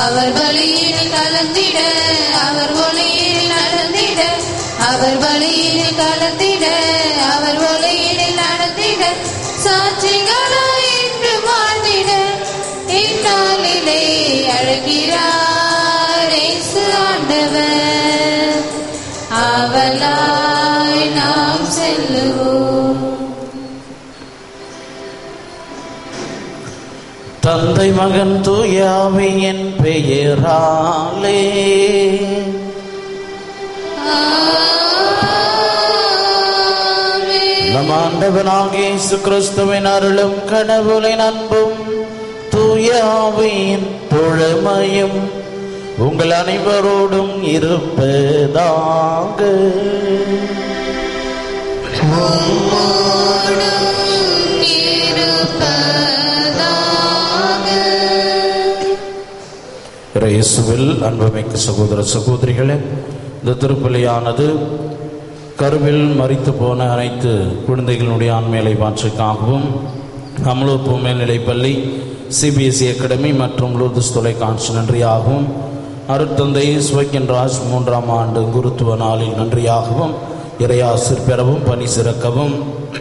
அவர் வழியில் கலந்திட அவர் ஒளியில் நடந்திட அவர் வழியில் கலந்திட அவர் ஒளியில் நடந்திட சாட்சிகளாய் என்று வாழ்ந்திட இந்நாளிலே அழைக்கிறார் இயேசு ஆண்டவர் அவளாய் நாம் செல்லுவோம் தந்தை மகன் தூயாவியின் பெயராலே ஆமென். நம் ஆண்டவனாகிய இயேசு கிறிஸ்துவின் அருளும் கடவுளின் அன்பும் தூயாவின் தொழமையும் உங்கள் அனைவரோடும் இருப்பதாக இயேசுவில் அன்புமிக்க சகோதர சகோதரிகளே இந்த திருப்பலியானது கருவில் மறித்து போன அனைத்து குழந்தைகளுடைய ஆண்மையை மாற்றுக்காகவும் அமலோப்பு மேல்நிலைப்பள்ளி சிபிஎஸ்இ அகாடமி மற்றும் லூர்தஸ் தொலைக்காட்சி நன்றியாகவும் அருட்தந்தை ஸ்வக்கின் ராஜ் மூன்றாம் ஆண்டு குருத்துவ நாளில் நன்றியாகவும் இறையாசிர் பெறவும் பணி சிறக்கவும்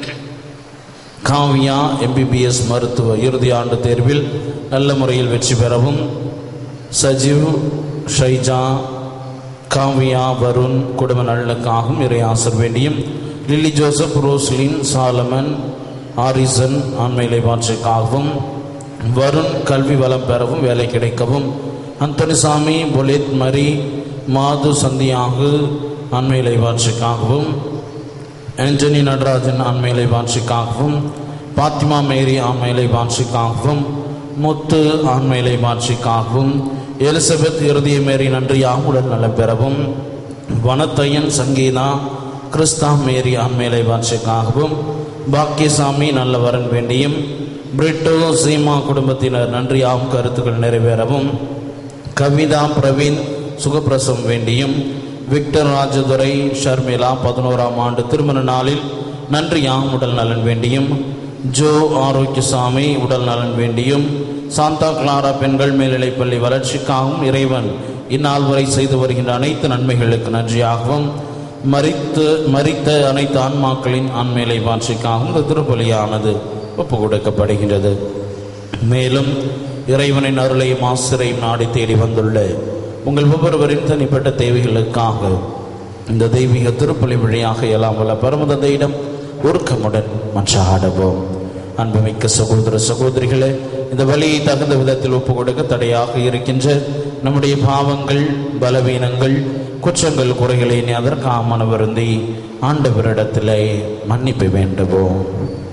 காவியா எம்பிபிஎஸ் மருத்துவ இறுதி ஆண்டு தேர்வில் நல்ல முறையில் வெற்றி பெறவும் சஜீவ் ஷைஜா காவியா வருண் குடும்ப நலனுக்காகவும் இறையாசர் வேண்டியும் Lily Joseph Roslin Solomon Harrison ஆண்மையிலை மாற்றுக்காகவும் வருண் கல்வி வளம் பெறவும் வேலை கிடைக்கவும் அந்தனிசாமி பொலித் மரி மாது சந்தியாகு ஆண்மையிலை மாற்றுக்காகவும் ஆண்டனி நடராஜன் ஆண்மையிலை வாட்சிக்காகவும் பாத்திமா மேரி ஆண்மையிலை வாட்சிக்காகவும் முத்து ஆண்மையிலை வாட்சிக்காகவும் எலிசபெத் இறுதிய மேரி நன்றியாக உடல் நலம் பெறவும் வனத்தையன் சங்கீதா கிறிஸ்தா மேரி ஆண்மையிலை வாட்சிக்காகவும் பாக்கியசாமி நல்லவரன் வேண்டியும் பிரிட்டோ சீமா குடும்பத்தினர் நன்றியாகும் கருத்துக்கள் நிறைவேறவும் கவிதா பிரவீன் சுகப்பிரசவம் வேண்டியும் விக்டர் ராஜதுரை ஷர்மிளா பதினோராம் ஆண்டு திருமண நாளில் நன்றியாம் உடல் நலன் வேண்டியும் ஜோ ஆரோக்கியசாமி உடல் நலன் வேண்டியும் சாந்தா கிளாரா பெண்கள் மேல்நிலைப்பள்ளி வளர்ச்சிக்காகவும் இறைவன் இந்நாள் வரை செய்து வருகின்ற அனைத்து நன்மைகளுக்கு நன்றியாகவும் மறித்து மறித்த அனைத்து ஆன்மாக்களின் ஆண்மையிலை வாட்சிக்காகவும் இந்த திருப்பலியானது ஒப்பு கொடுக்கப்படுகின்றது மேலும் இறைவனின் அருளையும் ஆசிரையும் நாடி தேடி வந்துள்ள உங்கள் ஒவ்வொருவரின் தனிப்பட்ட தேவைகளுக்காக இந்த தெய்வீக திருப்பலி வழியாக எல்லாம் வல்ல பரமதந்தையிடம் உருக்கமுடன் மன்றாடுவோம் அன்புமிக்க சகோதர சகோதரிகளே இந்த வழியை தகுந்த விதத்தில் ஒப்பு கொடுக்க தடையாக இருக்கின்ற நம்முடைய பாவங்கள் பலவீனங்கள் குற்றங்கள் குறைகளை நீ அதற்காக மனவருந்தி ஆண்டவரிடத்திலே மன்னிப்பு வேண்டுவோம்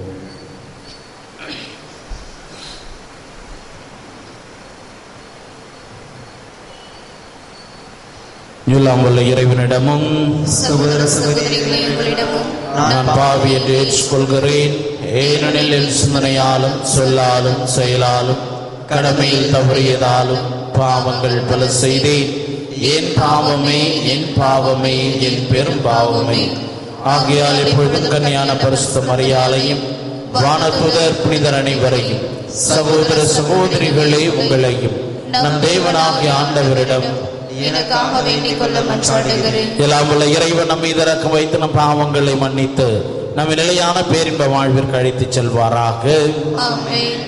எல்லாம் வல்ல இறைவனிடமும் சகோதர சகோதரிகளே உங்களிடமும் நான் பாவி என்று ஏற்றுக்கொள்கிறேன் ஏனெனில் என் சிந்தனையாலும் சொல்லாலும் செயலாலும் கடமையில் தவறியதாலும் பாவங்கள் பல செய்தேன் என் பாவமே என் பாவமே என் பெரும் பாவமே ஆகையால் எப்பொழுதும் கன்னியான பரிசுத்த மரியாதையும் வானத்துதர் புனிதர் அனைவரையும் சகோதர சகோதரிகளே உங்களையும் நம் தேவனாகிய ஆண்டவரிடம் எனக்காக வேண்டிக் கொள்ள மன்றாடுகிறேன் எல்லாம் உள்ள இறைவன் நம்மை இறக்க வைத்து நம் பாவங்களை மன்னித்து நம்ம நிலையான பேரின்ப வாழ்விற்கு அழைத்துச் செல்வாராக ஆமென்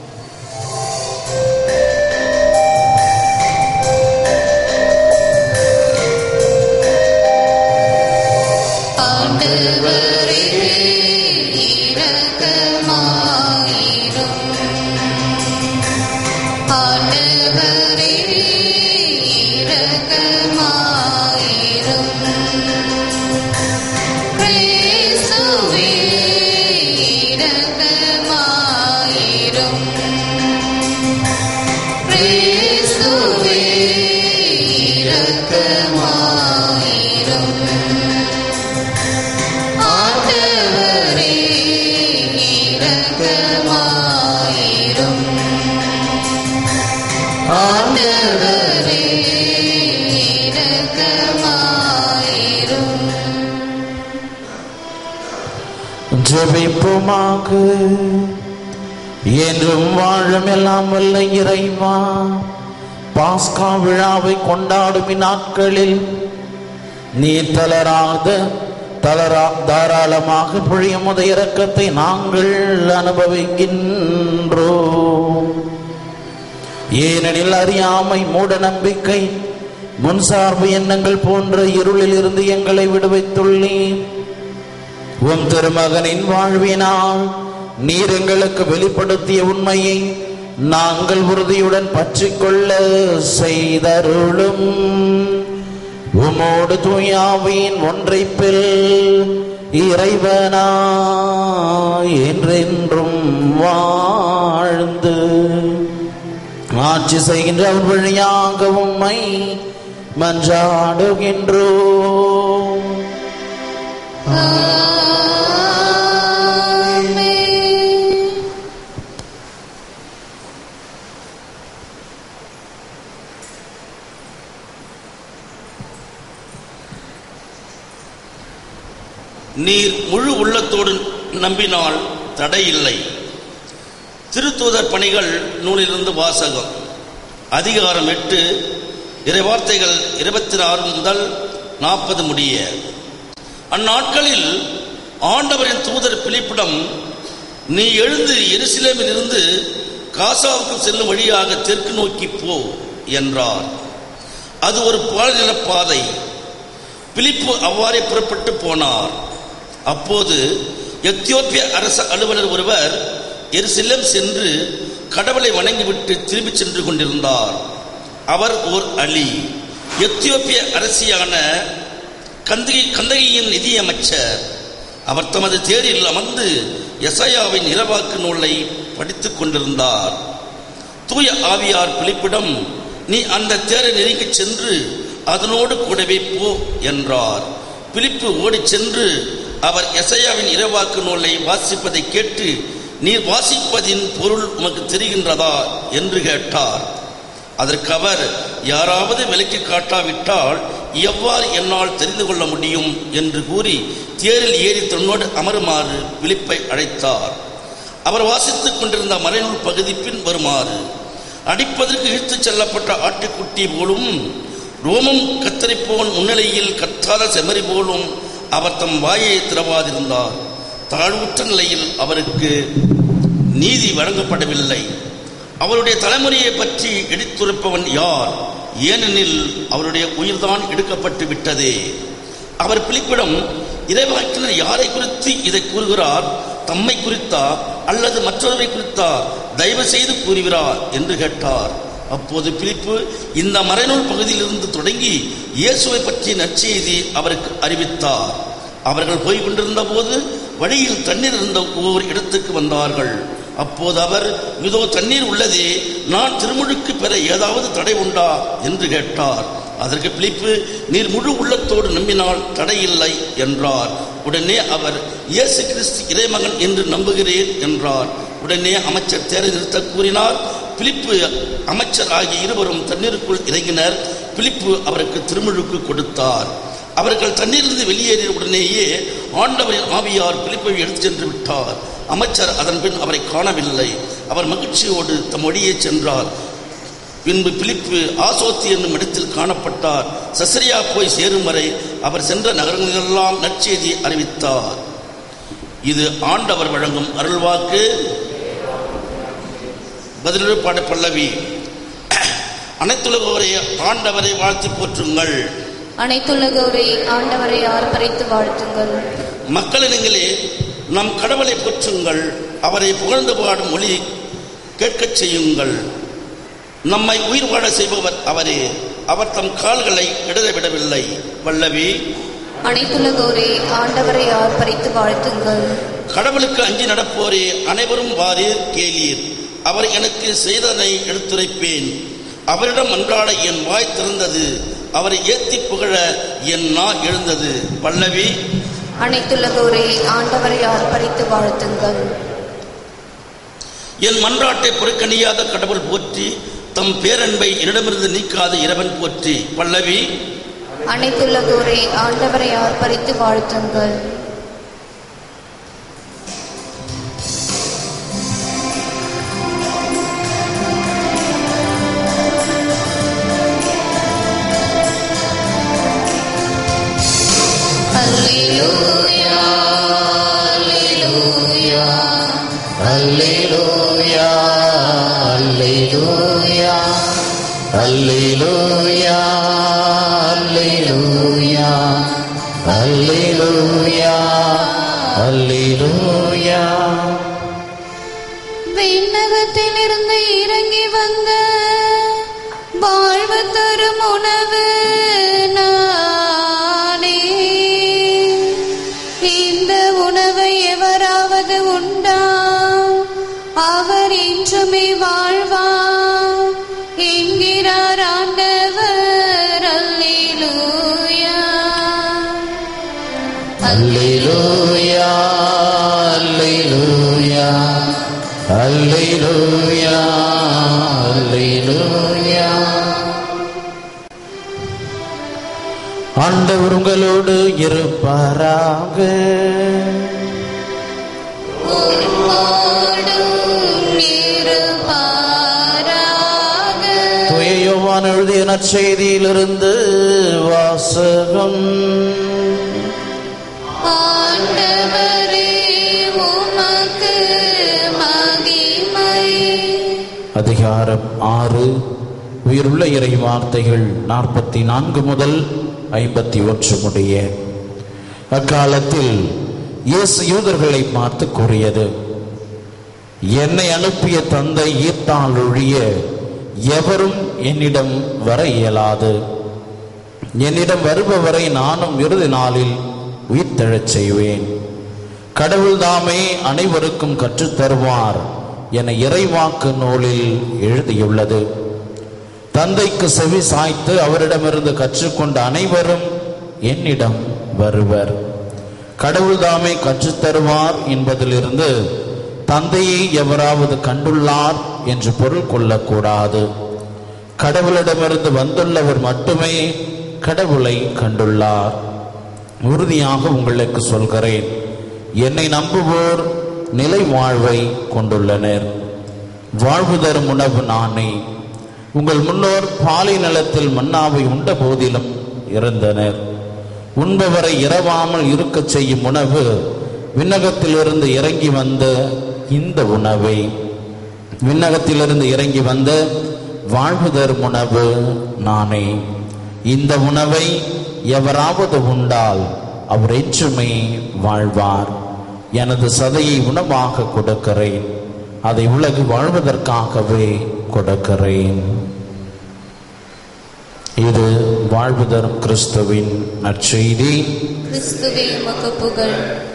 ஆண்டவரே இரக்கமாயிரும் ஆண்டவரே இரக்கமாயிரும் கிறிஸ்துவே இரக்கமாயிரும் கிறிஸ்துவே இரக்கமாயிரும் ஆண்டவரே இரக்கமாயிரும் ஆண்டவரே இரக்கமாயிரும் ஜெபிப்புமாக என்றும் வாழும் எல்லாம் வல்ல இறைவா பாஸ்கா விழாவை கொண்டாடும் இந்நாட்களில் நீர் தளராத தளரா தாராளமாக பொழியும் முத இரக்கத்தை நாங்கள் அனுபவிக்கின்றோம் ஏனெனில் அறியாமை மூட நம்பிக்கை முன்சார்பு எண்ணங்கள் போன்ற இருளில் இருந்து எங்களை விடுவித்துள்ளீர் உம் திருமகனின் வாழ்வினால் நீர் எங்களுக்கு வெளிப்படுத்திய உண்மையை நாங்கள் உறுதியுடன் பற்றிக்கொள்ள செய்தருளும் உமோடு தூயாவின் ஒன்றைப்பில் இறைவனா என்றென்றும் வாழ்ந்து ஆட்சி செய்கின்ற அவர் வழியாக உம்மை மன்றாடுகின்றோம் ஆமென். நீர் முழு உள்ளத்தோடு நம்பினால் தடையில்லை திருத்தூதர் பணிகள் நூலிலிருந்து வாசகம் அதிகாரம் எட்டு இறைவார்த்தைகள் இருபத்தி ஆறு முதல் நாற்பது முடிய அந்நாட்களில் ஆண்டவரின் தூதர் பிலிப்பிடம் நீ எழுந்து எருசலேமில் இருந்து காசாவுக்கு செல்லும் வழியாக தெற்கு நோக்கி போ என்றார் அது ஒரு பால்நில பாதை பிலிப்பு அவ்வாறே புறப்பட்டு போனார் அப்போது எத்தியோப்பிய அரச அலுவலர் ஒருவர் எருசலேம் சென்று கடவுளை வணங்கிவிட்டு திரும்பிச் சென்று கொண்டிருந்தார் அவர் ஓர் அலி எத்தியோப்பிய அரசியான கந்தகி கந்தகியின் நிதியமைச்சர் அவர் தமது தேரில் அமர்ந்து எசையாவின் இரவாக்கு நூலை படித்துக் கொண்டிருந்தார் தூய ஆவியார் பிலிப்பிடம் நீ அந்த தேரை நெருங்கிச் சென்று அதனோடு கூடவே போ என்றார் பிலிப்பு ஓடிச் சென்று அவர் எசையாவின் இரவாக்கு நூலை வாசிப்பதை கேட்டு நீர் வாசிப்பதின் பொருள் உமக்கு தெரிகின்றதா என்று கேட்டார் அதற்கு அவர் யாராவது விலக்கி காட்டாவிட்டால் எவ்வாறு என்னால் தெரிந்து கொள்ள முடியும் என்று கூறி தேரில் ஏறி தன்னோடு அமருமாறு பிலிப்பை அழைத்தார் அவர் வாசித்துக் கொண்டிருந்த மறைநூல் பகுதி பின் வருமாறு அடிப்பதற்கு இழுத்துச் செல்லப்பட்ட ஆட்டுக்குட்டி போலும் ரோமம் கத்தரிப்போன் முன்னிலையில் கத்தாத செமறி போலும் அவர் தம் வாயை திறவாதிருந்தார் தாழ்வுற்ற நிலையில் அவருக்கு நீதி வழங்கப்படவில்லை அவருடைய தலைமுறையை பற்றி எடுத்துரைப்பவன் யார் ஏனெனில் அவருடைய உயிர்தான் எடுக்கப்பட்டு விட்டதே அவர் பிலிப்பிடம் இறைவாக்கினர் யாரை குறித்து இதை கூறுகிறார் தம்மை குறித்தா அல்லது மற்றொருவரை குறித்தா தயவு செய்து கூறுகிறார் என்று கேட்டார் அப்போது பிலிப்பு இந்த மறைநூல் பகுதியிலிருந்து தொடங்கி இயேசுவை பற்றிய நற்செய்தி அவருக்கு அறிவித்தார் அவர்கள் போய் கொண்டிருந்த போது வழியில் தண்ணீர் இருந்த ஓர் இடத்துக்கு வந்தார்கள் அப்போது அவர் இதோ தண்ணீர் உள்ளதே நான் திருமுழுக்கு பெற ஏதாவது தடை உண்டா என்று கேட்டார் அதற்கு பிலிப்பு நீர் முழு உள்ளத்தோடு நம்பினால் தடையில்லை என்றார் உடனே அவர் இயேசு கிறிஸ்து இறைமகன் என்று நம்புகிறேன் என்றார் உடனே அமைச்சர் தேரை நிறுத்த கூறினார் பிலிப்பு அமைச்சர் ஆகிய இருவரும் தண்ணீருக்குள் இறங்கினர் பிலிப்பு அவருக்கு திருமுழுக்கு கொடுத்தார் அவர்கள் தண்ணீரிலிருந்து வெளியேறிய உடனேயே ஆண்டவரின் ஆவியார் பிலிப்பை எடுத்துச் சென்று விட்டார் அமைச்சர் அதன் பின் அவரை காணவில்லை அவர் மகிழ்ச்சியோடு தம் வழியே சென்றார் பின்பு பிலிப்பு ஆசோத்தி என்னும் இடத்தில் காணப்பட்டார் சசரியா போய் சேரும் வரை அவர் சென்ற நகரங்களெல்லாம் நற்செய்தி அறிவித்தார் இது ஆண்டவர் வழங்கும் அருள்வாக்கு பதிலெழுப்பாடு பல்லவி அனைத்துலகோரை ஆண்டவரை வாழ்த்தி போற்றுங்கள் அனைத்துலகோரை ஆண்டவரை ஆர்ப்பரித்து வாழ்த்துங்கள் மக்களினங்களே நம் கடவுளை போற்றுங்கள் அவரை புகழ்ந்து பாடும் மொழி கேட்கச் செய்யுங்கள் நம்மை உயிர் வாழ செய்பவர் அவரே அவர் தம் கால்களை இடர விடவில்லை வல்லவி அனைத்துலகோரை ஆண்டவரை ஆர்ப்பரித்து வாழ்த்துங்கள் கடவுளுக்கு அஞ்சி நடப்போரே அனைவரும் வாரீர் கேளீர் அவர் எனக்கு செய்ததை எடுத்துரைப்பேன் அவரிடம் அன்றாட என் வாய் திறந்தது அவரை ஏத்தி புகழ என் நா எழுந்தது பல்லவி அனைத்துலகோரை ஆண்டவரை ஆர்ப்பரித்து வாழ்த்துங்கள் என் மன்றாட்டை புறக்கணியாத கடவுள் போற்றி தம் பேரன்பை என்னிடமிருந்து நீக்காத இறைவன் போற்றி பல்லவி அனைத்துலகோரை ஆண்டவரை ஆர்ப்பரித்து வாழ்த்துங்கள் அல்லேலூயா அல்லேலூயா அல்லேலூயா அல்லேலூயா விண்ணகத்திலிருந்து இறங்கி வந்த வாழ்வு தரும் உணவு நானே இந்த உணவை எவராவது உண்டா அவர் என்றுமே வாழ்வார் என்கிறார் ஆண்டவர் அல்லேலூயா அல்லேலூயா அல்லேலூயா அல்லேலூயா அல்லேலூயா ஆண்டவர் உங்களோடு இருப்பாராக தூய யோவான் எழுதிய நற்செய்தியிலிருந்து வாசகம் ஆண்டவரே உமக்கு மகிமை அதிகாரம் ஆறு உயிருள்ள இறை வார்த்தைகள் நாற்பத்தி நான்கு முதல் ஐம்பத்தி ஒன்று முடிய அக்காலத்தில் இயேசு யூதர்களை பார்த்து கூறியது என்னை அனுப்பிய தந்தை ஈர்த்தால் ஒழிய எவரும் என்னிடம் வர இயலாது என்னிடம் வருபவரை நானும் இறுதி நாளில் உயிர்த்தெழச் செய்வேன் கடவுள் தாமே அனைவருக்கும் கற்றுத் தருவார் என இறைவாக்கு நூலில் எழுதியுள்ளது தந்தைக்கு செவி சாய்த்து அவரிடமிருந்து கற்றுக்கொண்ட அனைவரும் என்னிடம் வருவர் கடவுள் தாமே கற்றுத் தருவார் என்பதிலிருந்து தந்தையை எவராவது கண்டுள்ளார் என்று பொருள் கொள்ளக்கூடாது கடவுளிடமிருந்து வந்துள்ளவர் மட்டுமே கடவுளை கண்டுள்ளார் உறுதியாக உங்களுக்கு சொல்கிறேன் என்னை நம்புவோர் நிலை வாழ்வை கொண்டுள்ளனர் வாழ்வு தரும் உணவு நானே உங்கள் முன்னோர் பாலை நிலத்தில் மன்னாவை உண்ட போதிலும் இருந்தனர் உண்பவரை இரவாமல் இருக்கச் செய்யும் உணவு விண்ணகத்திலிருந்து இறங்கி வந்த இந்த உணவை விண்ணகத்திலிருந்து இறங்கி வந்த வாழ்வு தரும் உணவு நானே இந்த உணவை எவராவது உண்டால் அவர் என்றுமே வாழ்வார் எனது சதையை உணவாக கொடுக்கிறேன் அதை உலகு வாழ்வதற்காகவே கொடுக்கிறேன் இது வாழ்வு தரும் கிறிஸ்துவின் நற்செய்தி கிறிஸ்துவே உமக்கு புகழ்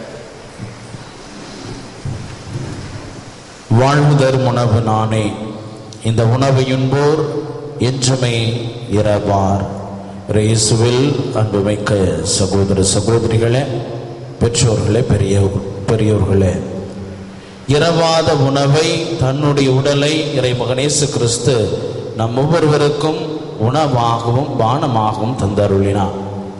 வாழ்வு தரும் உணவு நானே இந்த உணவை உண்போர் என்றுமே இரவார் இயேசுவில் அன்புமிக்க சகோதர சகோதரிகளே பெற்றோர்களே பெரிய பெரியோர்களே இரவாத உணவை தன்னுடைய உடலை இறைமகனேசு கிறிஸ்து நம் ஒவ்வொருவருக்கும் உணவாகவும் பானமாகவும் தந்தருளினார்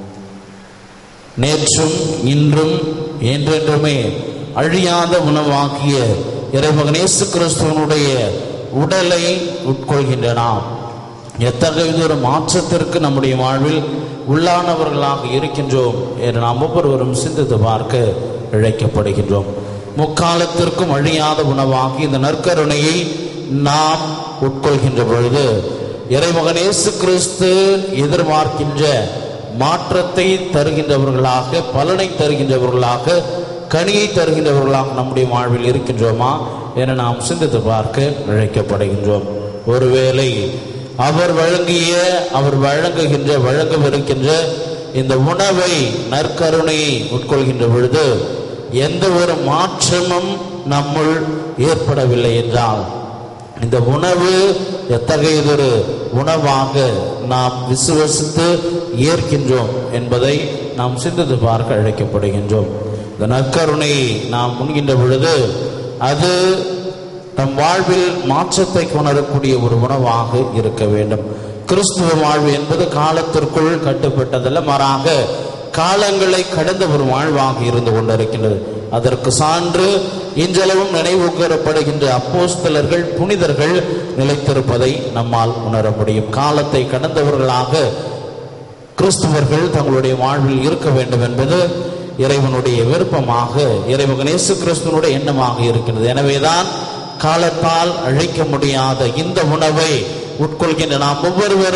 நேற்றும் இன்றும் என்றென்றுமே அழியாத உணவாகிய இறைமகனேசு கிறிஸ்துவனுடைய உடலை உட்கொள்கின்ற நாம் எத்தகைய ஒரு மாற்றத்திற்கு நம்முடைய வாழ்வில் உள்ளானவர்களாக இருக்கின்றோம் என்று நாம் ஒவ்வொருவரும் சிந்தித்து பார்க்க இழைக்கப்படுகின்றோம் முக்காலத்திற்கும் அழியாத உணவாகி இந்த நற்கருணையை நாம் உட்கொள்கின்ற பொழுது இறைமகன் இயேசு கிறிஸ்து எதிர்பார்க்கின்ற மாற்றத்தை தருகின்றவர்களாக பலனை தருகின்றவர்களாக கனியை தருகின்றவர்களாக நம்முடைய வாழ்வில் இருக்கின்றோமா என நாம் சிந்தித்து பார்க்க இழைக்கப்படுகின்றோம் ஒருவேளை அவர் வழங்கிய அவர் வழங்குகின்ற வழங்கவிருக்கின்ற இந்த உணவை நற்கருணையை உட்கொள்கின்ற பொழுது எந்த ஒரு மாற்றமும் நம்முள் ஏற்படவில்லை என்றால் இந்த உணவு எத்தகையதொரு உணவாக நாம் விசுவசித்து ஏற்கின்றோம் என்பதை நாம் சிந்தித்து பார்க்க அழைக்கப்படுகின்றோம் இந்த நற்கருணையை நாம் உண்கின்ற பொழுது அது நம் வாழ்வில் மாற்றத்தை கொணரக்கூடிய ஒரு உணவாக இருக்க வேண்டும் கிறிஸ்துவ வாழ்வு என்பது காலத்திற்குள் கட்டுப்பட்டதல்ல மாறாக காலங்களை கடந்த ஒரு வாழ்வாக இருந்து கொண்டிருக்கின்றது அதற்கு சான்று இன்றளவும் நினைவு கூறப்படுகின்ற அப்போஸ்தலர்கள் புனிதர்கள் நிலைத்திருப்பதை நம்மால் உணர முடியும் காலத்தை கடந்தவர்களாக கிறிஸ்துவர்கள் தங்களுடைய வாழ்வில் இருக்க வேண்டும் என்பது இறைவனுடைய விருப்பமாக இறைவன் இயேசு கிறிஸ்துவனுடைய எண்ணமாக இருக்கின்றது எனவேதான் காலத்தால் அழிக்க முடியாத இந்த உணவை உட்கொள்கின்ற நாம் ஒவ்வொருவரும்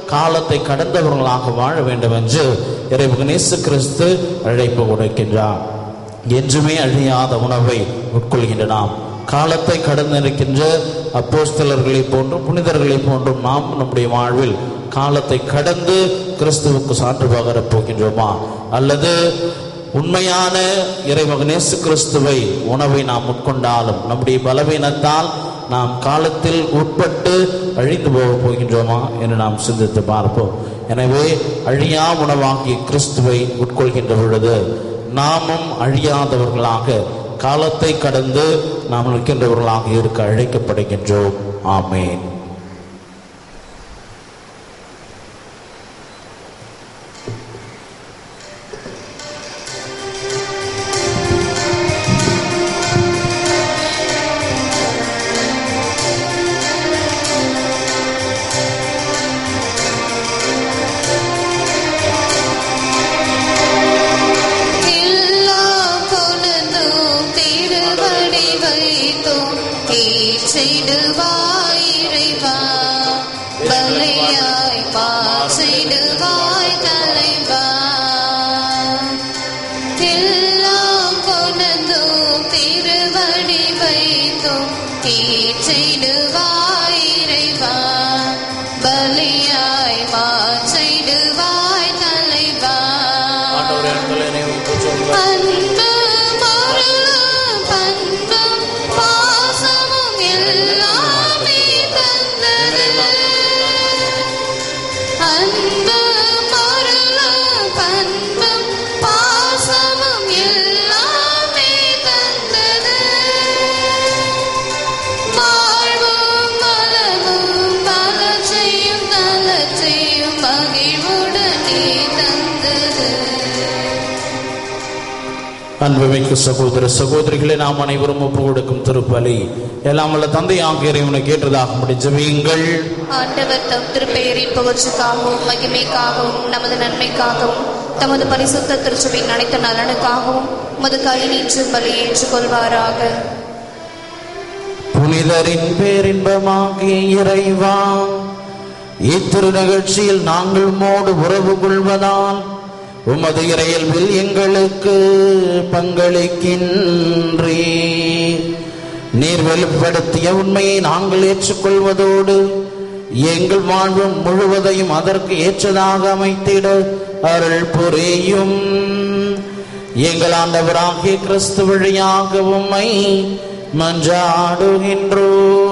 காலத்தை கடந்தவர்களாக வாழ வேண்டும் என்று இறைவன் இயேசு கிறிஸ்து அழைப்பு கொடுக்கின்றார் என்றுமே அழியாத உணவை உட்கொள்கின்ற நாம் காலத்தை கடந்திருக்கின்ற அப்போஸ்தலர்களைப் போன்றும் புனிதர்களைப் போன்றும் நாம் நம்முடைய வாழ்வில் காலத்தை கடந்து கிறிஸ்துவுக்கு சான்று பகரப் போகின்றோமா அல்லது உண்மையான இறைமகன் இயேசு கிறிஸ்துவை உணவை நாம் உட்கொண்டாலும் நம்முடைய பலவீனத்தால் நாம் காலத்தில் உட்பட்டு அழிந்து போக போகின்றோமா என்று நாம் சிந்தித்து பார்ப்போம் எனவே அழியா உணவாகிய கிறிஸ்துவை உட்கொள்கின்ற பொழுது நாமும் அழியாதவர்களாக காலத்தை கடந்து நாம் நிற்கின்றவர்களாக இருக்க அழைக்கப்படுகின்றோம் ஆமேன் எல்லாம் கொணர்ந்தோம் திருவடி வைத்தோம் ஏற்றிடுவாய் இறைவா பலியாய் மாற்றிடுவாய் தலைவா எல்லாம் கொணர்ந்தோம் திருவடி வைத்தோம் ஏற்றிடுவாய் இறைவா பலியாய் மாற்றிடுவாய் தலைவா அன்பும் அருளும் பண்பும் பாசமும் எல்லாமே தந்தது. அன்பும் அருளும் பண்பும் பாசமும் எல்லாமே தந்தது. வாழ்வும் வளமும் வளர்ச்சியும் தளர்ச்சியும் மகிழ்வுடனே தந்தது அன்புமிக்க சகோதர சகோதரிகளை நாம் அனைவரும் ஒப்பு கொடுக்கும் திருப்பலி எல்லாம் வல்ல தந்தை ஆகியோரை கேட்டதாக முடிஞ்சவீங்கள் ஆண்டவர் தம் திருப்பெயரின் புகழ்ச்சிக்காகவும் மகிமைக்காகவும் நமது நன்மைக்காகவும் தமது பரிசுத்த திருச்சபையின் அனைத்து நலனுக்காகவும் உமது கை நீற்று பலி ஏற்றுக்கொள்வாராக புனிதரின் பேரின்பமாகிய இறைவா இத்திரு நிகழ்ச்சியில் நாங்கள் மோடு உறவு கொள்வதால் உமது இறையல்பில் எங்களுக்கு பங்களிக்கின்றே நீர் வெளிப்படுத்திய உண்மையை நாங்கள் ஏற்றுக்கொள்வதோடு எங்கள் வாழ்வு முழுவதையும் அதற்கு ஏற்றதாக அமைத்திட அருள் புரியும் எங்கள் ஆண்டவராகிய கிறிஸ்து வழியாக உம்மை மன்றாடுகின்றோ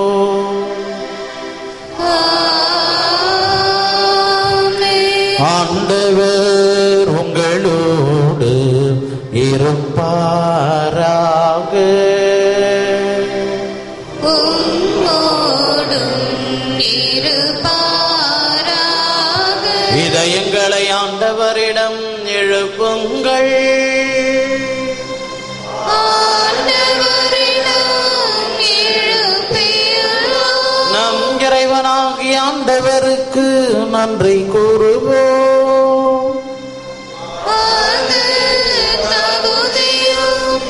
ஆமென். ஆண்டவர் உங்களோடு இருப்பாராக உம்மோடும் இருப்பாராக. இதயங்களை ஆண்டவரிடம் எழுப்புங்கள் ஆண்டவரிடம் எழுப்பியுள்ளோம். நம் இறைவனாகிய ஆண்டவருக்கு நன்றி கூறுவோம் அது தகுதியும்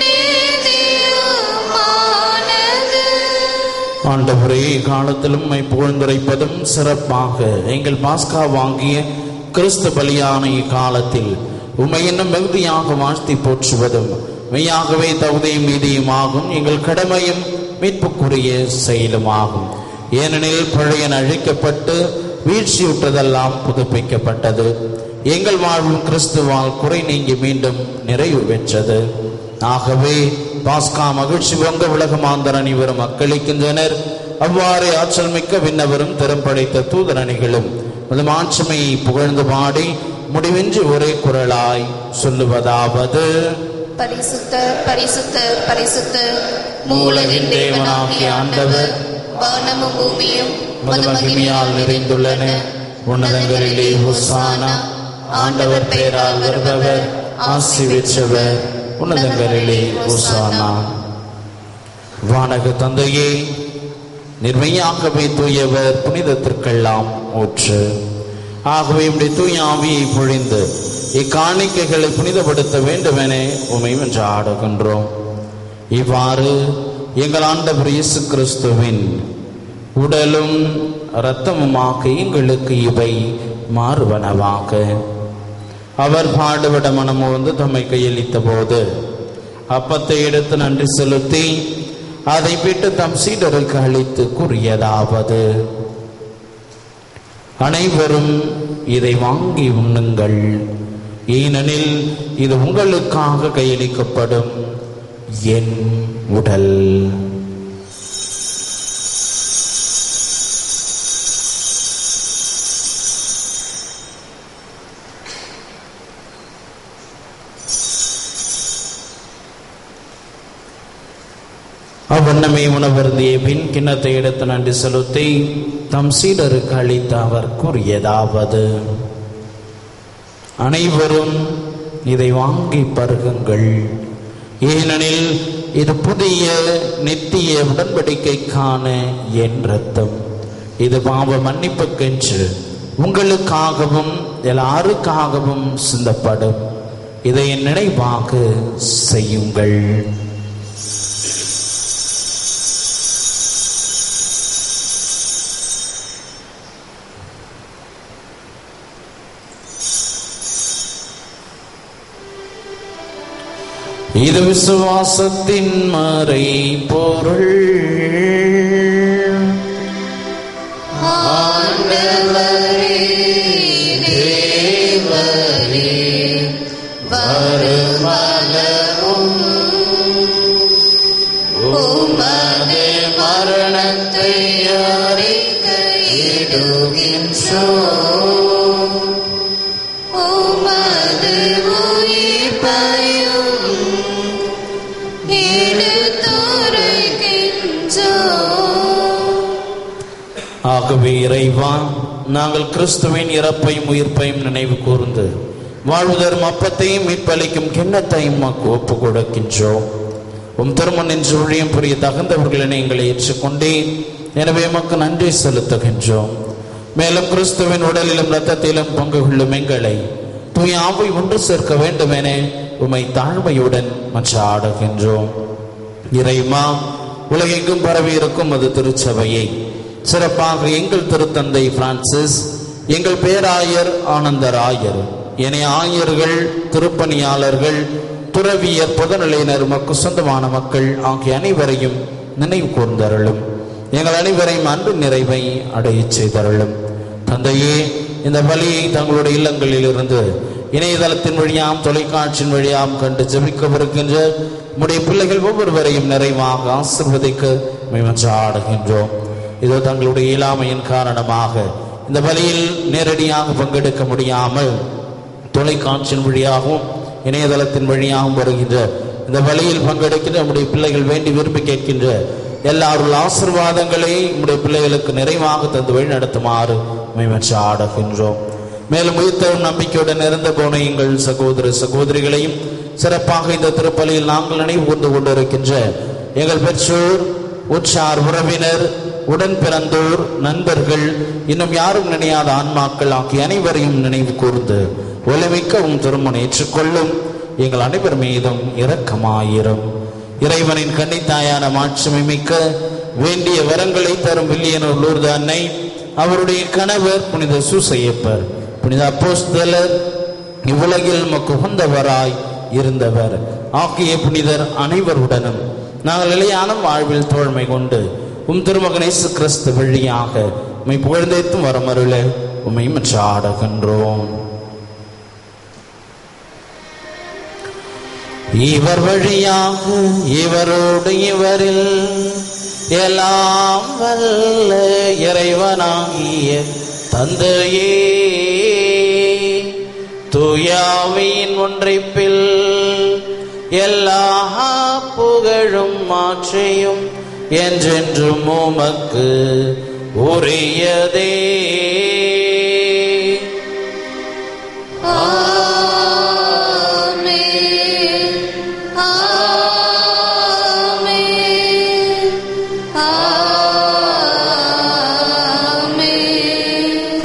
நீதியுமானது. ஆண்டவரே காலத்திலும் உம்மை புகழ்ந்துரைப்பதும் சிறப்பாக எங்கள் பாஸ்கா வாங்கிய கிறிஸ்து பலியான இக்காலத்தில் உம்மை இன்னும் மிகுதியாக வாழ்த்தி போற்றுவதும் மெய்யாகவே தகுதியும் நீதியுமாகும் எங்கள் கடமையும் மீட்புக்குரிய செயலுமாகும் ஏனெனில் பழையன் அழிக்கப்பட்டு வீழ்ச்சியுற்றதெல்லாம் புதுப்பிக்கப்பட்டது எங்கள் வாழ்வும் கிறிஸ்துவால் குறை நீங்கி மீண்டும் நிறைவு பெற்றது ஆகவே பாஸ்கா மகிழ்ச்சி பொங்க உலகமாந்தர் அணிவரும் அக்களிக்கின்றனர் அவ்வாறு ஆற்றல் மிக்க விண்ணவரும் திறம் படைத்த தூதர் அணிகளும் அது மாட்சிமையை புகழ்ந்து பாடி முடிவின்றி ஒரே குரலாய் சொல்லுவதாவது பரிசுத்த பரிசுத்த பரிசுத்த மூலகின் தேவனாகிய ஆண்டவர் வானமும் பூமியும் மது மகிமையால் நிறைந்துள்ளன உன்னதங்களிலே ஹொசானா ஆண்டவர் பெயரால் வருபவர் ஆசி பெற்றவர் உன்னதங்களிலே ஹொசானா வானக தந்தையே நிர்மையாகவே தூயவர் புனிதத்திற்கெல்லாம் ஊற்று ஆகவே இப்படி தூய ஆவியை பொழிந்து இக்காணிக்கைகளை புனிதப்படுத்த வேண்டுமென உமை என்று ஆடுகின்றோம் இவ்வாறு எங்கள் ஆண்டவர் இயேசு கிறிஸ்துவின் உடலும் இரத்தமுமாக எங்களுக்கு இவை மாறுவனவாக அவர் பாடுபட மனமோந்து தம்மை கையளித்த போது அப்பத்தை எடுத்து நன்றி செலுத்தி அதை விட்டு தம் சீடருக்கு அளித்து கூறியதாவது அனைவரும் இதை வாங்கி உண்ணுங்கள் ஏனெனில் இது உங்களுக்காக கையளிக்கப்படும் என் உடல் அவ்வண்ணமே உணவருந்திய பின் கிண்ணத்தை எடுத்து நன்றி செலுத்தி தம் சீடருக்கு அளித்த அவர் கூறியதாவது அனைவரும் இதை வாங்கி பருகுங்கள் ஏனெனில் இது புதிய நித்திய உடன்படிக்கைக்கான என் ரத்தம் இது பாவ மன்னிப்புக்கென்று உங்களுக்காகவும் எல்லாருக்காகவும் சிந்தப்படும் இதை என் நினைவாக செய்யுங்கள் இது விசுவாசத்தின் மறை பொருள் உமது மரணத்தை உமது உயிர்ப்பையும் எடுத்துரைக்கின்றோம் ஆகவே இறைவா நாங்கள் கிறிஸ்துவின் இறப்பையும் உயிர்ப்பையும் நினைவு கூர்ந்து வாழ்வதரும் அப்பத்தையும் மீட்பளிக்கும் கிண்ணத்தையும் உமக்கு ஒப்பு கொடுக்கின்றோம் உம் திருமண் என்று ஊழியம் புரிய தகுந்தவர்களை எங்களை ஏற்றுக்கொண்டேன் எனவே உமக்கு நன்றி செலுத்துகின்றோம் மேலும் கிறிஸ்துவின் உடலிலும் இரத்தத்திலும் பங்கு கொள்ளும் எங்களை தூய் ஆவை ஒன்று சேர்க்க வேண்டும் என உமை தாழ்மையுடன் மற்ற ஆடுகின்றோம் இறைமா உலகெங்கும் பரவி இருக்கும் அது திருச்சபையை சிறப்பாக எங்கள் திருத்தந்தை பிரான்சிஸ் எங்கள் பேராயர் ஆனந்தராயர் என ஆயர்கள் திருப்பணியாளர்கள் துறவியர் பொதுநிலையினர் மக்கு சொந்தமான மக்கள் ஆகிய அனைவரையும் நினைவு கூர்ந்தருளும் எங்கள் அனைவரையும் அன்பு நிறைவை அடையச் செய்தருளும் தந்தையே இந்த பலியை தங்களுடைய இல்லங்களில் இருந்து இணையதளத்தின் வழியாம் தொலைக்காட்சியின் வழியாம் கண்டு ஜெபிக்கவிருக்கின்ற உம்முடைய பிள்ளைகள் ஒவ்வொருவரையும் நிறைவாக ஆசிர்வதிக்க மேமன்ற ஆடுகின்றோம் இதோ தங்களுடைய இயலாமையின் காரணமாக இந்த பலியில் நேரடியாக பங்கெடுக்க முடியாமல் தொலைக்காட்சியின் வழியாகவும் இணையதளத்தின் வழியாகவும் வருகின்ற இந்த வழியில் பங்கெடுக்கின்ற நம்முடைய பிள்ளைகள் வேண்டி விரும்பி கேட்கின்ற எல்லாருள் ஆசிர்வாதங்களை நம்முடைய பிள்ளைகளுக்கு நிறைவாக தந்து வழி நடத்துமாறு மேமற்ற ஆடுகின்றோம் மேலும் உயிர்த்தரும் நம்பிக்கையுடன் இறந்து போன எங்கள் சகோதர சகோதரிகளையும் சிறப்பாக இந்த திருப்பலியில் நாங்கள் நினைவு கூர்ந்து கொண்டிருக்கின்ற எங்கள் பெற்றோர் உற்றார் உறவினர் உடன் பிறந்தோர் நண்பர்கள் இன்னும் யாரும் நினையாத ஆன்மாக்கள் ஆகிய அனைவரையும் நினைவு கூர்ந்து ஒளிமிக்க உம் திருமணம் ஏற்றுக்கொள்ளும் எங்கள் அனைவர் மீதும் இரக்கமாயிரும் இறைவனின் கன்னித்தாயான மாட்சிமை மிக்க வேண்டிய வரங்களை தரும் வில்லியனூர் லூர்து அன்னை அவருடைய கணவர் புனித சூசையப்பர் புனித அப்போஸ்தலர் இவ்வுலகில் மக்கு உகந்தவராய் இருந்தவர் ஆகிய புனிதர் அனைவருடனும் நாங்கள் நிலையான வாழ்வில் தோழ்மை கொண்டு உம் திருமகன் இயேசு கிறிஸ்து வழியாக உம்மை புகழ்ந்தேத்தும் வரமருள உம்மை மற்ற ஆடுகின்றோம் இவர் வழியாக இவரோடு இவரில் எல்லாம் வல்ல இறைவனாகிய தந்தையே தூயாவியின் ஒன்றைப்பில் எல்லா புகழும் மாற்றியும் என்றென்றும் உமக்கு உரியதே ஆமென் ஆமென் ஆமென்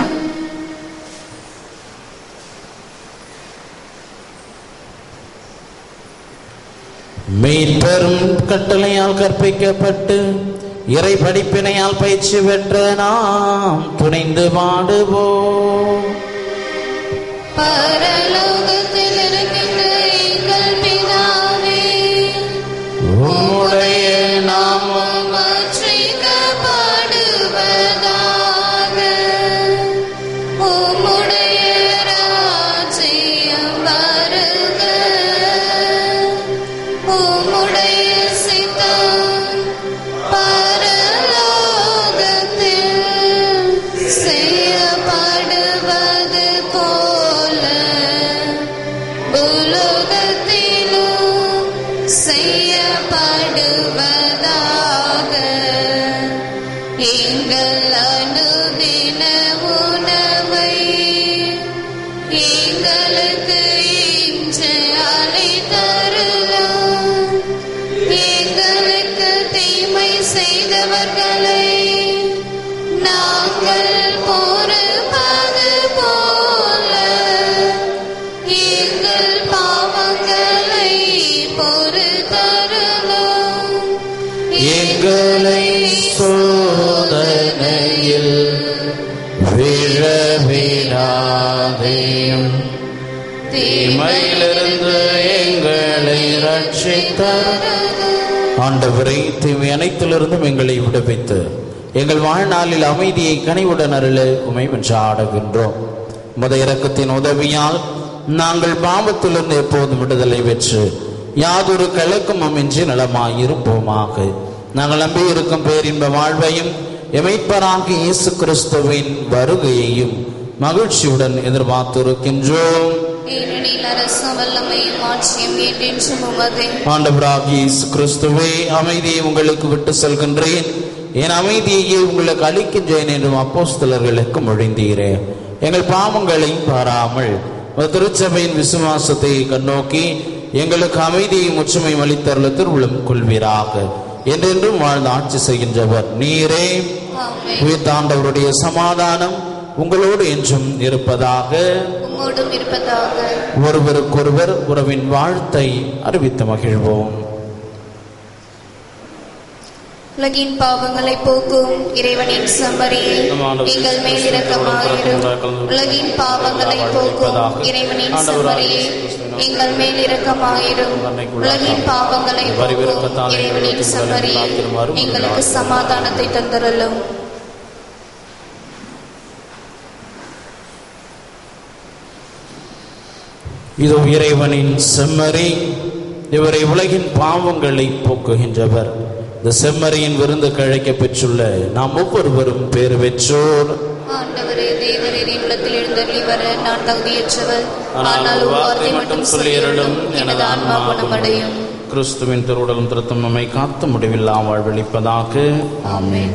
மீட்பெரும் கட்டளையால் கற்பிக்கப்பட்டு இறை படிப்பினையால் பயிற்சி பெற்ற நாம் துணிந்து பாடுவோம் பரலோகத்தில் இருக்கின்ற எங்கள் பிதாவே உம்முடைய நாமம் மாற்றிக்கப்படுவதாக உம்முடைய ராஜ்யம் வருக உம்முடைய சித்தம் பரலோகத்தில் செய்யப்படுவது போல உலகத்திலும் செய்யப்படுவதாக எங்கள் அனுதின உணவை எங்களுக்கு இன்று அளித்தருளும் எங்களுக்கு தீமை செய்தவர்களை நாங்கள் பொறுப்பது போல எங்கள் பாவங்களை பொறுத்தருளும் எங்களை சோதனையில் விழவிடாதேயும் தீமையிலிருந்து எங்களை ரட்சித்தார் ஆண்டவரை தீமை அனைத்திலிருந்தும் எங்களை விடுவித்து எங்கள் வாழ்நாளில் அமைதியை கனிவுடன் அருள உமை வென்றாடுகின்றோம் முத இறக்கத்தின் உதவியால் நாங்கள் பாவத்திலிருந்து எப்போதும் விடுதலை பெற்று யாதொரு கலக்கமுமின்றி நலமாயிருப்போமாக நாங்கள் நம்பியிருக்கும் பேரின்ப வாழ்வையும் எமைப்பராகி இயேசு கிறிஸ்துவின் வருகையையும் மகிழ்ச்சியுடன் எதிர்பார்த்திருக்கின்றோம் ஏனெனில் அரசு வல்லமையும் ஆட்சியும் என்றென்றும் உமதே ஆண்டவராகிய இயேசு கிறிஸ்துவே அமைதியை உங்களுக்கு விட்டு செல்கின்றேன் என் அமைதியையே உங்களுக்கு அளிக்கின்றேன் என்றும் அப்போஸ்தலர்களுக்கு மொழிந்தீரே எங்கள் பாவங்களை பாராமல் உமது திருச்சபையின் விசுவாசத்தை கண்ணோக்கி எங்களுக்கு அமைதியை முற்றுமை அளித்தருள திருவுளம் கொள்வீராக என்றென்றும் வாழ்ந்து ஆட்சி செய்கின்றவர் நீரே ஆமென். உயிர்த்தாண்டவருடைய சமாதானம் உங்களோடு என்றும் இருப்பதாக உம்மோடும் இருப்பதாக ஒருவருக்கொருவர் உறவின் வாழ்த்தை அறிவித்து மகிழ்வோம் உலகின் பாவங்களை போக்கும் இறைவனின் சம்மரியை எங்கள் மேல் இரக்கமாயிரும் உலகின் பாவங்களை போக்கும் இறைவனின் சம்மரியை எங்கள் மேல் இரக்கமாயிரும் உலகின் பாவங்களை போக்கும் இறைவனின் சம்மரியை எங்களுக்கு சமாதானத்தை தந்தருளும் இதோ இறைவனின் செம்மறி இவரை உலகின் பாவங்களை போக்குகின்றவர் இந்த செம்மறியின் விருந்து கழைக்க பெற்றுள்ள நாம் ஒவ்வொருவரும் பேறு பெற்றோர் ஆண்டவரே தேவரே உள்ளத்தில் எழுந்தருளி வர நான் தகுதியற்றவர் ஆனால் ஒரு வார்த்தை மட்டும் சொல்லியருளும் எனது ஆன்மா குணமடையும் கிறிஸ்துவின் திருவுடலும் திருத்தம் நம்மை காத்து முடிவில்லாம் வாழ்வழிப்பதாக ஆமென்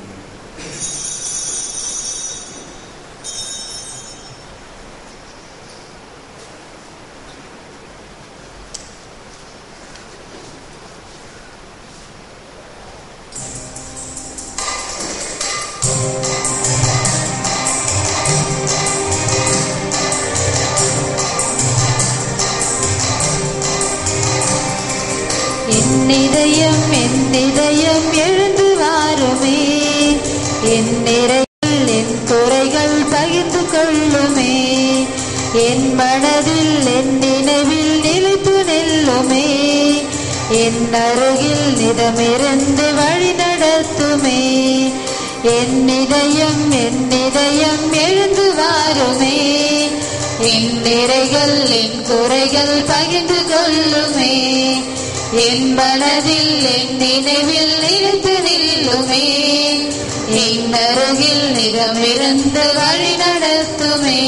என்னிதயம் என்னிதயம் எழுந்து வாருமே என் நிறைகள் என் குறைகள் பகிர்ந்து கொள்ளுமே என் மனதில் என் நினைவில் நிலைப்பு நெல்லுமே என் அருகில் நிதமிருந்து வழி நடத்துமே என் இதயம் என் இதயம் எழுந்து வாருமே என் நிறைகள் என் குறைகள் பகிர்ந்து கொள்ளுமே என் மனதில் என் நினைவில் நிறுத்து நில்லுமே என் அருகில் நிறமிருந்து வழி நடத்துமே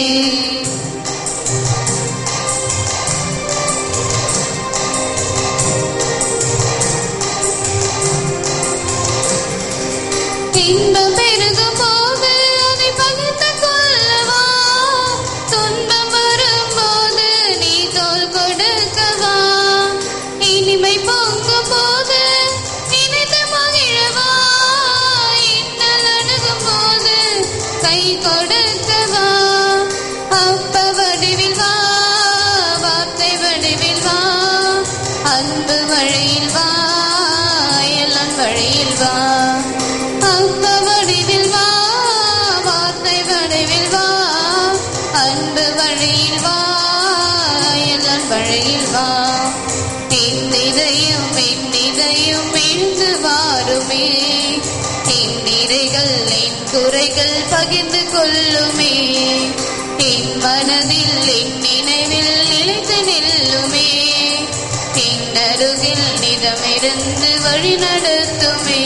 இன்பம் பெருகும் போது அதை பகிர்ந்து கொள்ளவா துன்பம் வரும்போது நீ தோல் கொடுக்கவா இனிமை பொங்கும் போது நினைத்து மகிழவா இன்னல் அணுகும் போது கை கொடுக்கவா அப்ப வடிவில் வா வார்த்தை வடிவில் வா அன்பு வழியில் வா எல்லாம் வழியில் வடிவில் வா அப்ப வடிவில் வா வார்த்தை வடிவில் வா அன்பு வழியில் வா எல்லாம் வழியில் வா என் இதயம் என் இதயம் எழுந்து வாருமே என் நிறைகள் என் குறைகள் பகிர்ந்து கொள்ளுமே என் மனதில் என் நினைவில் நிலைத்து நில்லுமே என் அருகில் நிதமிருந்து வழி நடத்துமே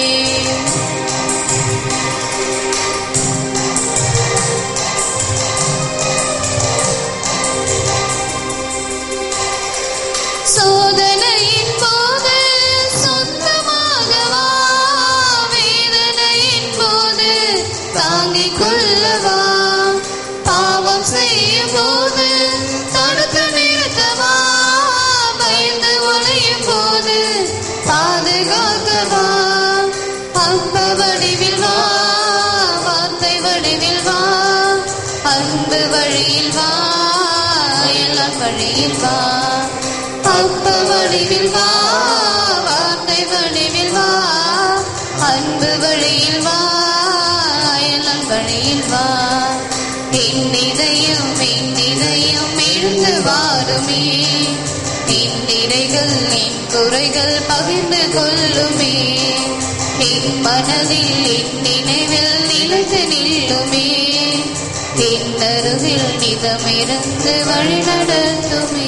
சோதனையின் போது சொந்தமாகவா வேதனையின் போது தாங்கிக் கொள்ளவா பாவம் செய்யும் போது தடுத்து நிறுத்தவா பயந்து ஒளியும் போது பாதுகாக்கவா அப்ப வடிவில் வா வார்த்தை வடிவில் வா அன்பு வழியில் வா எல்லாம் வழியில் வா அப்ப வடிவில் வா வார்த்தை வடிவில் வா அன்பு வழியில் வா எல்லாம் வழியில் வா என் இதயம் என் இதயம் எழுந்து வாருமே என் நிறைகள் என் குறைகள் பகிர்ந்து கொள்ளுமே என் மனதில் என் நினைவில் நிலைத்து நில்லுமே என் அருகில் நிதமிருந்து வழி நடத்துமே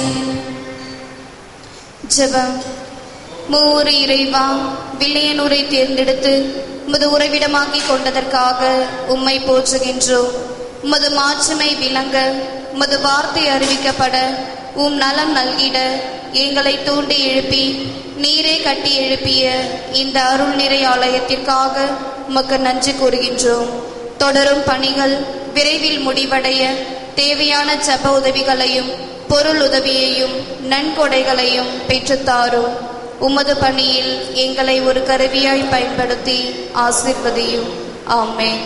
ஜெபம் மூறு இறைவா வில்லையனூரை தேர்ந்தெடுத்து உமது உறைவிடமாக்கி கொண்டதற்காக உம்மை போற்றுகின்றோம் உமது மாட்சிமை விளங்க உமது வார்த்தை அறிவிக்கப்பட உம் நலம் நல்கிட எங்களை தூண்டி எழுப்பி நீரே கட்டி எழுப்பிய இந்த அருள் நிறை ஆலயத்திற்காக உமக்கு நன்றி கூறுகின்றோம் தொடரும் பணிகள் விரைவில் முடிவடைய தேவையான ஜப உதவிகளையும் பொருள் உதவியையும் நன்கொடைகளையும் பெற்றுத்தாரும் உமது பணியில் எங்களை ஒரு கருவியாய் பயன்படுத்தி ஆசிர்வதியும் ஆமென்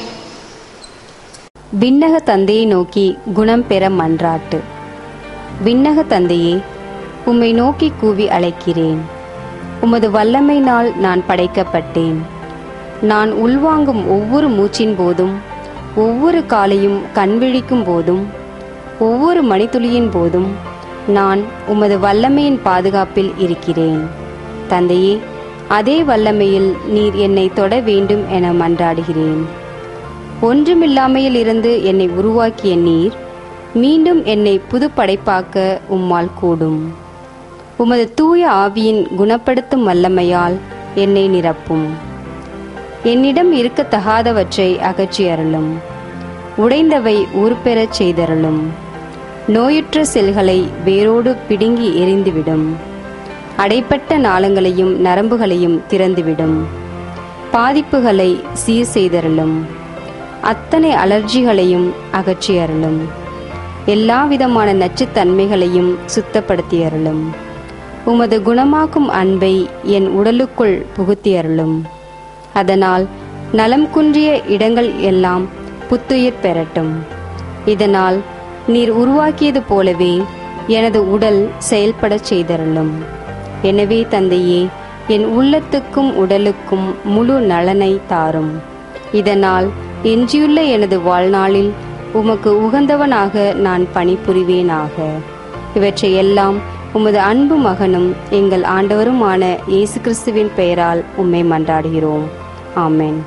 விண்ணக தந்தையை நோக்கி குணம் பெற மன்றாட்டு விண்ணக தந்தையே உம்மை நோக்கி கூவி அழைக்கிறேன் உமது வல்லமையினால் நான் படைக்கப்பட்டேன் நான் உள்வாங்கும் ஒவ்வொரு மூச்சின் போதும் ஒவ்வொரு காலையும் கண்விழிக்கும் போதும் ஒவ்வொரு மணித்துளியின் போதும் நான் உமது வல்லமையின் பாதுகாப்பில் இருக்கிறேன் தந்தையே அதே வல்லமையில் நீர் என்னை தொட வேண்டும் என மன்றாடுகிறேன் ஒன்றுமில்லாமையில் இருந்து என்னை உருவாக்கிய நீர் மீண்டும் என்னை புது படைப்பாக்க உம்மால் கூடும் உமது தூய ஆவியின் குணப்படுத்தும் வல்லமையால் என்னை நிரப்பும் என்னிடம் இருக்கத்தகாதவற்றை அகற்றி அருளும் உடைந்தவை ஊர்பெறச் செய்தருளும் நோயுற்ற செல்களை வேரோடு பிடுங்கி எரிந்துவிடும் அடைப்பட்ட நாளங்களையும் நரம்புகளையும் திறந்துவிடும் பாதிப்புகளை சீர் செய்தருளும் அத்தனை அலர்ஜிகளையும் அகற்றி அருளும் எல்லா விதமான நச்சுத்தன்மைகளையும் சுத்தப்படுத்தி அருளும் உமது குணமாக்கும் அன்பை என் உடலுக்குள் புகுத்தி அருளும் அதனால் நலம் குன்றிய இடங்கள் எல்லாம் புத்துயிர் பெறட்டும் இதனால் நீர் உருவாக்கியது போலவே எனது உடல் செயல்படச் செய்தருளும் எனவே தந்தையே என் உள்ளத்துக்கும் உடலுக்கும் முழு நலனை தாரும் இதனால் எஞ்சியுள்ள எனது வாழ்நாளில் உமக்கு உகந்தவனாக நான் பணிபுரிவேனாக இவற்றை எல்லாம் உமது அன்பு மகனும் எங்கள் ஆண்டவருமான இயேசு கிறிஸ்துவின் பெயரால் உம்மை மன்றாடுகிறோம் ஆமென்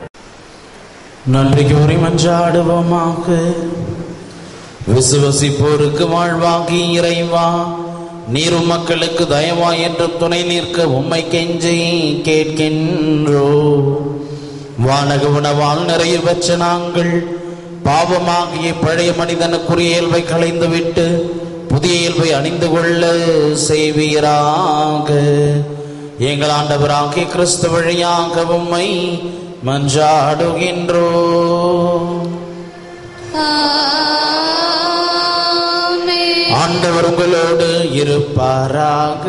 நன்றி கூறி மன்றாடுவோமாக விசுவசிப்போருக்கு வாழ்வாகி இறைவா நீரும் மக்களுக்கு தயவா என்றும் துணை நிற்க உம்மை கெஞ்சி கேட்கின்றோ வானக உணவால் நிறைய பெற்ற நாங்கள் பாவமாகிய பழைய மனிதனுக்குரிய இயல்பை களைந்துவிட்டு புதிய இயல்பை அணிந்து கொள்ள செய்வீராக எங்கள் ஆண்டவராகிய கிறிஸ்து வழியாக உம்மை மன்றாடுகின்றோ ஆமென். ஆண்டவர் உங்களோடு இருப்பாராக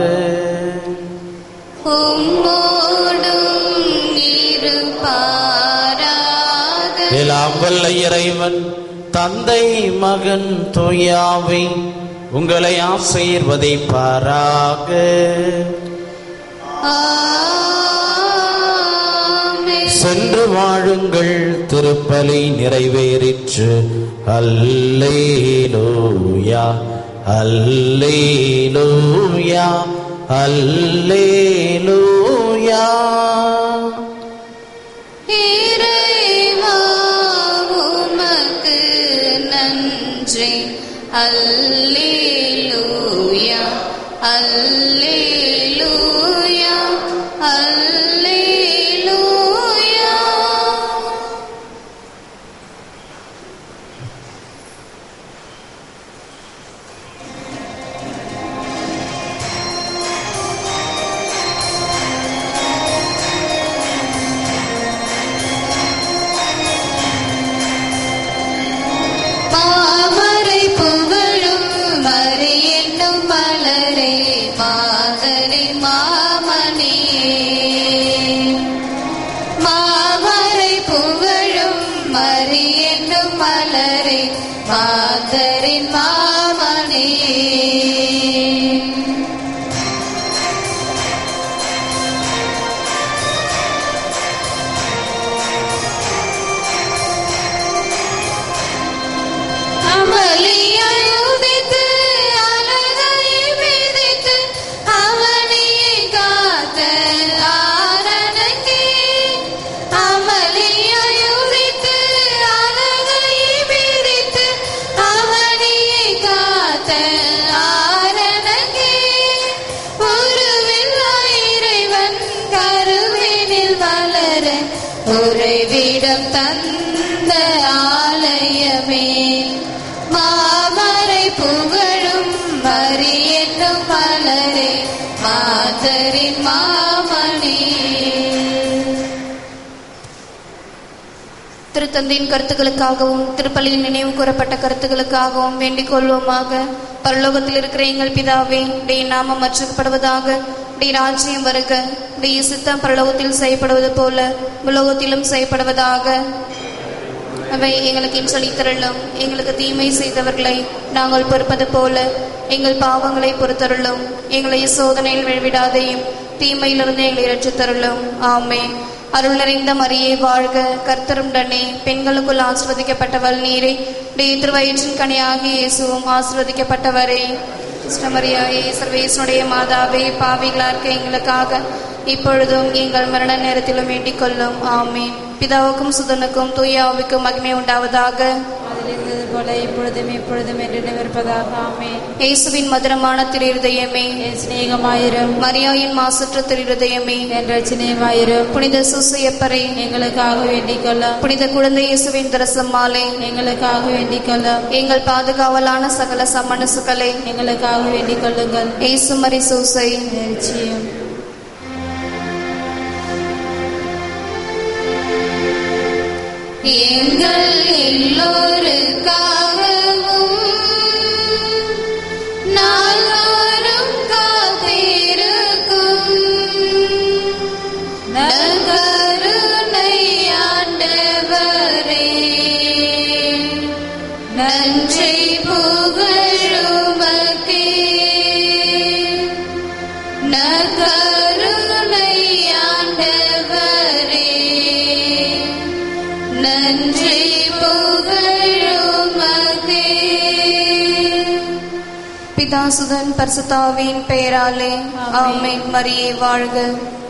உம்மோடும் இருப்பாராக. எல்லாம் வல்ல இறைவன் தந்தை மகன் தூயாவை உங்களை ஆசீர்வதிப்பாராக ஆமென். சென்று வாழுங்கள் திருப்பலி நிறைவேறிற்று அல்லேலூயா அல்லேலூயா அல்லேலூயா இறைவா உமக்கு நன்றி அல்லேலூயா அல்லேலூயா அல்லேலூயா மாமரை புகழும் மறி என்னும் மலரே மாதரி மாமணி மாமரை புகழும் மறி என்னும் மலரே மாதரின் மாமணி அமளியாய் உதித்து அலகை மிதித்து அவனியை காத்த ஆரணங்கே அமளியாய் உதித்து அலகை மிதித்து அவனியை காத்த ஆரணங்கே உருவில்லா இறைவன் கருவினில் வளர உறைவிடம் தந்த ஆலயமே மாமரை புகழும் மறி என்னும் மலரே மாதரின் மாமணி திருத்தந்தையின் கருத்துக்களுக்காகவும் திருப்பலியில் நினைவு கூறப்பட்ட கருத்துக்களுக்காகவும் வேண்டிக் கொள்வோமாக பரலோகத்தில் இருக்கிற எங்கள் பிதாவே டே நாமம் மற்றப்படுவதாக டே ராஜ்யம் வருக டே சித்தம் பரலோகத்தில் செய்யப்படுவது போல உலோகத்திலும் செய்யப்படுவதாக அவை எங்களுக்கு இன்றளித்தருளும் எங்களுக்கு தீமை செய்தவர்களை நாங்கள் பொறுப்பது போல எங்கள் பாவங்களை பொறுத்தருளும் எங்களை சோதனையில் விழவிடாதையும் தீமையிலிருந்து எங்களை இரட்சித்தருளும் ஆமென் அருள் நிறைந்த மரியே வாழ்க கர்த்தருடனே பெண்களுக்குள் ஆசிர்வதிக்கப்பட்டவள் நீரே டே திருவயிற்றின் கனியாகி இயேசுவும் ஆசிர்வதிக்கப்பட்டவரே கிருஷ்ணமரியாயே சர்வேசனுடைய மாதாவே பாவிகளா இருக்க எங்களுக்காக இப்பொழுதும் எங்கள் மரண நேரத்திலும் வேண்டிக் கொள்ளும் ஆமென் பிதாவுக்கும் சுதனுக்கும் தூய ஆவிக்கும் மகிமை உண்டாவதாக அதில் இருந்தது போல இப்பொழுதும் இப்பொழுதும் என்று நிமிர்ப்பதாக ஆமே இயேசுவின் மதுரமான திருஇருதயமே என் சிநேகமாயிரும் மரியாயின் மாசற்ற திருஇருதயமே என் ரட்சணியமாயிரும் புனித சூசையப்பரே எங்களுக்காக வேண்டிக் கொள்ள புனித குழந்தை இயேசுவின் தரசம்மாளே எங்களுக்காக வேண்டிக் கொள்ள எங்கள் பாதுகாவலான சகல சமணசுகளே எங்களுக்காக வேண்டிக் கொள்ளுங்கள் இயேசுமரி சூசை நிச்சயம் எங்கள் எல்லோருக்காகவும் நாள்தோறும் காத்திருக்கும் நற்கருணை ஆண்டவரே நன்றி புகழுமக்கே நற்கருணை ஆண்டவரே நன்றி புகழுமக்கே பிதாசுதன் பரிசுத்தாவின் பெயராலே ஆமென். ஆமென் மரியே வாழ்க